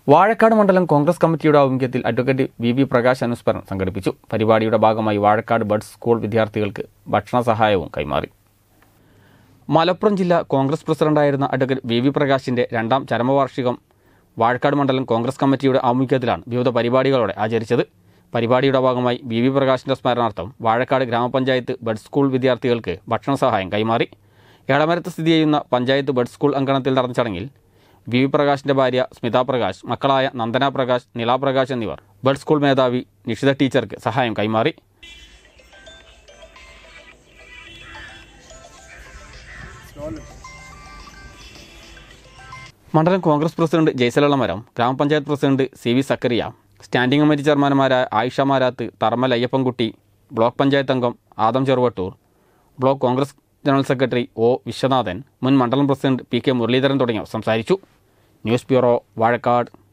വാഴക്കാട് മണ്ഡലം കോൺഗ്രസ് കമ്മിറ്റിയുടെ ആഭിമുഖ്യത്തിൽ അഡ്വക്കേറ്റ് വി വി പ്രകാശ് അനുസ്മരണം സംഘടിപ്പിച്ചു പരിപാടിയുടെ ഭാഗമായി വാഴക്കാട് ബഡ്സ് സ്കൂൾ വിദ്യാർത്ഥികൾക്ക് ഭക്ഷണ സഹായവും കൈമാറി മലപ്പുറം ജില്ലാ കോൺഗ്രസ് പ്രസിഡന്റായിരുന്ന അഡ്വക്കേറ്റ് വി വി പ്രകാശിന്റെ രണ്ടാം ചരമവാർഷികം വാഴക്കാട് മണ്ഡലം കോൺഗ്രസ് കമ്മിറ്റിയുടെ ആഭിമുഖ്യത്തിലാണ് വിവിധ പരിപാടികളോടെ ആചരിച്ചത് പരിപാടിയുടെ ഭാഗമായി വി വി പ്രകാശിന്റെ സ്മരണാർത്ഥം വാഴക്കാട് ഗ്രാമപഞ്ചായത്ത് ബഡ് സ്കൂൾ വിദ്യാർത്ഥികൾക്ക് ഭക്ഷണ സഹായം കൈമാറി എളമരത്ത് സ്ഥിതി ചെയ്യുന്ന പഞ്ചായത്ത് ബഡ് സ്കൂൾ അങ്കണത്തിൽ നടന്ന ചടങ്ങിൽ വി വി പ്രകാശിന്റെ ഭാര്യ സ്മിത പ്രകാശ് മക്കളായ നന്ദന പ്രകാശ് നില പ്രകാശ് എന്നിവർ ബഡ് സ്കൂൾ മേധാവി നിഷിത ടീച്ചർക്ക് സഹായം കൈമാറി മണ്ഡലം കോൺഗ്രസ് പ്രസിഡന്റ് ജയ്സലമരം ഗ്രാമപഞ്ചായത്ത് president C V Zacharia standing committee ചെയർമാൻമാരായ ആയിഷ മാരാത്ത് തർമൽ അയ്യപ്പൻകുട്ടി ബ്ലോക്ക് പഞ്ചായത്ത് അംഗം Adam Cheruvattoor block Congress general secretary O Viswanathan മുൻ മണ്ഡലം പ്രസിഡന്റ് പി കെ മുരളീധരൻ തുടങ്ങിയവർ സംസാരിച്ചു ന്യൂസ് ബ്യൂറോ വാഴക്കാട്